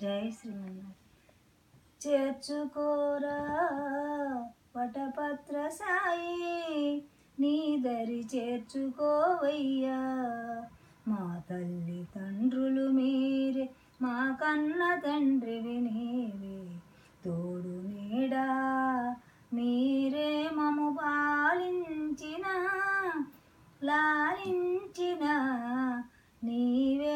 జై శ్రీమన్నారాయణ చేర్చుకోరా వటపత్ర సాయి నీ దరి చేర్చుకోవయ్యా మా తల్లి తండ్రులు మీరే మా కన్న తండ్రివి నీవే తోడు నీడా మీరే మము పాలించిన లాలించిన నీవే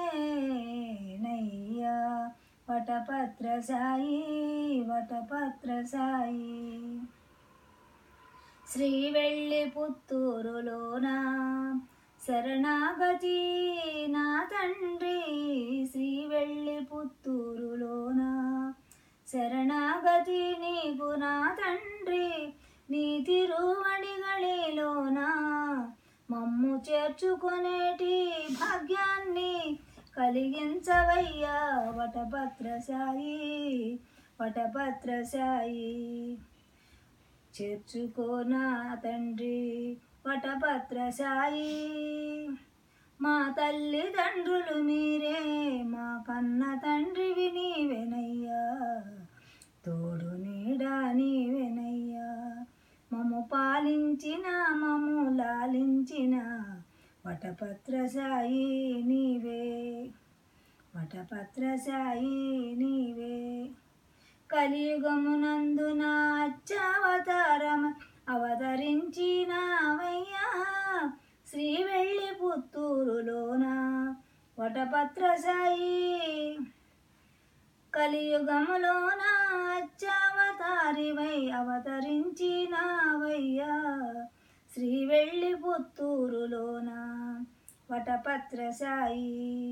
నయ్యా వటపత్ర సాయి వటపత్ర సాయి శ్రీ వెళ్ళి పుత్తూరులోన శరణాగతి నా తండ్రి శ్రీ వెళ్ళి పుత్తూరులోన శరణాగతి నీకు నా తండ్రి నీ తిరువడిగళిలోన మమ్ము చేర్చుకునేటి భాగ్యాన్ని కలిగించవయ్యా వటపత్ర సాయి వటపత్ర సాయి చేర్చుకో నా తండ్రి వటపత్ర సాయి మా తల్లిదండ్రులు మీరే మా కన్న తండ్రివి నీవెనయ్యా తోడు నీడా నీవెనయ్యా మము పాలించిన మము లాలించిన వటపత్ర సాయి నీవే వటపత్ర సాయి నీవే కలియుగమునందున అచ్చావతారమ అవతరించినావయ్యా శ్రీ వెళ్ళి పుత్తూరులోన వటపత్ర సాయి కలియుగములోన అచ్చావతారివై అవతరించినావయ్యా శ్రీ వెళ్ళి పుత్తూరులోన వటపత్ర సాయి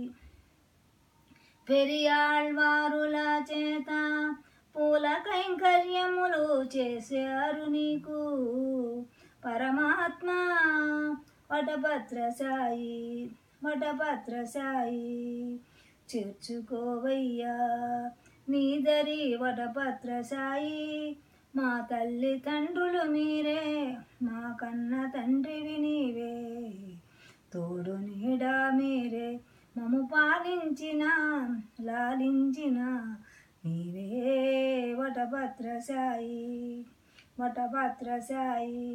పెరియాళ్వారుల చేత పూల కైంకర్యములు చేశారు నీకు పరమాత్మ వటభద్ర సాయి వటభద్ర సాయి చేర్చుకోవయ్యా నీదరి వటభద్ర సాయి మా తల్లి తండ్రులు మీరే మా కన్న తండ్రివి నీవే తోడు నీడా మీరే మము పాలించిన లాలించిన నీవే వటభద్ర సాయి వటభద్ర సాయి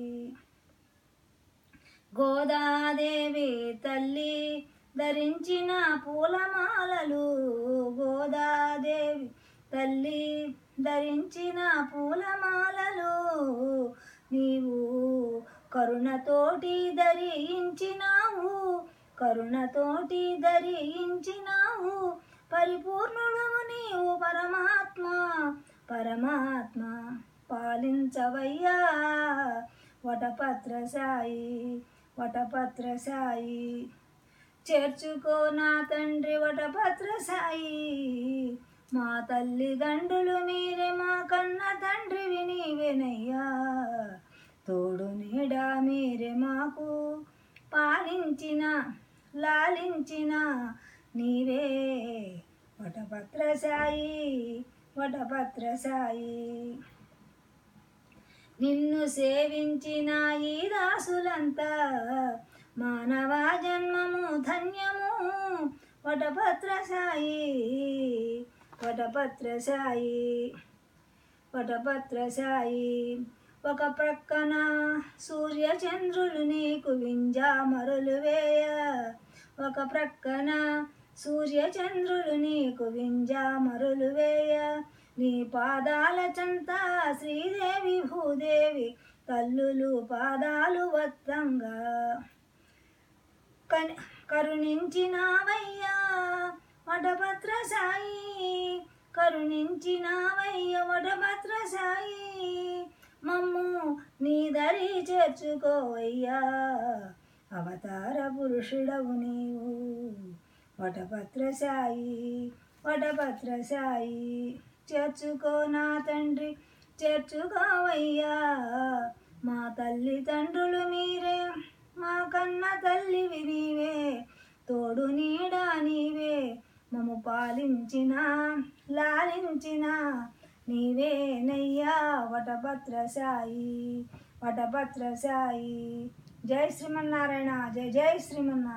గోదాదేవి తల్లి ధరించిన పూలమాలలు గోదాదేవి తల్లి ధరించిన పూలమాలలు నీవు కరుణతోటి ధరించినావు కరుణతోటి ధరించినావు పరిపూర్ణుడు నీవు పరమాత్మ పరమాత్మ పాలించవయ్యా వటపత్ర సాయి వటపత్ర సాయి చేర్చుకో నా తండ్రి వటపత్ర సాయి మా తల్లిదండ్రులు మీరే మా కన్న తండ్రివి నీవేనయ్యా తోడు నీడా మీరే మాకు పాలించిన లాలించిన నీవే వటపత్ర సాయి వటపత్ర సాయి నిన్ను సేవించిన ఈ దాసులంతా మానవ జన్మము ధన్యము వటభద్ర సాయి వటభద్ర సాయి వటభద్ర సాయి ఒక ప్రక్కన సూర్య చంద్రులు నీకు వింజామరులు వేయ ఒక ప్రక్కన సూర్య చంద్రులు నీకు వింజామరులు వేయ నీ పాదాల చంత శ్రీదేవి భూదేవి తల్లులు పాదాలు వత్తంగా కని కరుణించినావయ్యా వటభద్ర సాయి కరుణించినావయ్య వటభద్ర సాయి మమ్ము నీ దరి చేర్చుకోవయ్యా అవతార పురుషుడవు నీవు వటభద్ర సాయి వటభద్ర సాయి చేర్చుకో నా తండ్రి చేర్చుకోవయ్యా మా తల్లి తండ్రులు మీరే మా కన్న తల్లివి నీవే తోడు నీడా నీవే మము పాలించిన లాలించిన నీవే నయ్యా వటభద్ర సాయి వటభద్ర సాయి జై శ్రీమన్నారాయణ జై జై శ్రీమన్నారాయణ